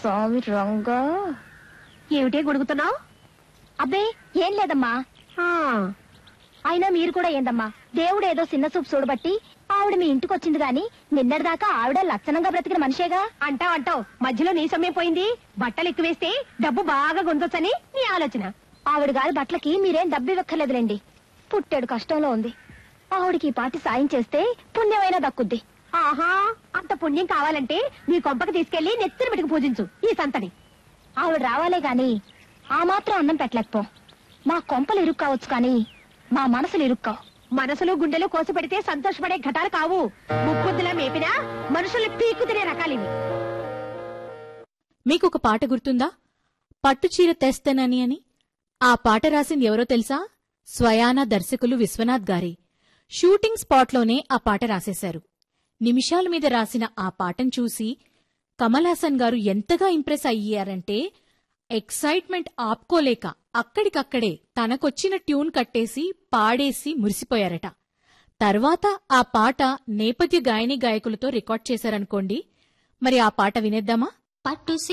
స్వామి రంగా ఏమిటే గొడుగుతున్నావు అబ్బే ఏం లేదమ్మా అయినా మీరు కూడా ఏందమ్మా దేవుడు ఏదో చిన్న చూపు చూడబట్టి ఆవిడ మీ ఇంటికి వచ్చింది గాని నిన్నటిదాకా ఆవిడ లక్షణంగా బ్రతికిన మనిషేగా అంటావు అంటావు మధ్యలో నీ సమయం పోయింది బట్టలు ఎక్కువేస్తే డబ్బు బాగా గుంజొచ్చని నీ ఆలోచన ఆవిడ గారి బట్టలకి మీరేం డబ్బు ఇవ్వక్కర్లేదులేండి పుట్టాడు కష్టంలో ఉంది ఆవిడకి ఈ పాటి సాయం చేస్తే పుణ్యమైనా దక్కుద్ది ఆహా అంత పుణ్యం కావాలంటే నీ కొంపకి తీసుకెళ్లి నెత్తిన పెట్టుకు పూజించు ఈ సంతని ఆవిడ రావాలే గాని ఆ మాత్రం అన్నం పెట్టలేకపో మా కొంపలు ఇరుక్కు కావచ్చు కానీ మా మనసులు ఇరుక్కావు మనసులు గుండెలు కోసి పెడితే సంతోషపడే ఘటాలు కావు ముక్కుద్దులా మేపినా మనుషుల్ని పీకు తినే రకాలివి మీకు ఒక పాట గుర్తుందా పట్టుచీర తెస్తనని అని ఆ పాట రాసింది ఎవరో తెలుసా స్వయాన దర్శకులు విశ్వనాథ్ గారే షూటింగ్ స్పాట్లోనే ఆ పాట రాసేశారు నిమిషాల మీద రాసిన ఆ పాటను చూసి కమల్ హాసన్ గారు ఎంతగా ఇంప్రెస్ అయ్యారంటే ఎక్సైట్మెంట్ ఆపుకోలేక అక్కడికక్కడే తనకొచ్చిన ట్యూన్ కట్టేసి పాడేసి మురిసిపోయారట తర్వాత ఆ పాట నేపథ్య గాయని గాయకులతో రికార్డ్ చేశారనుకోండి మరి ఆ పాట వినేద్దామా పట్టు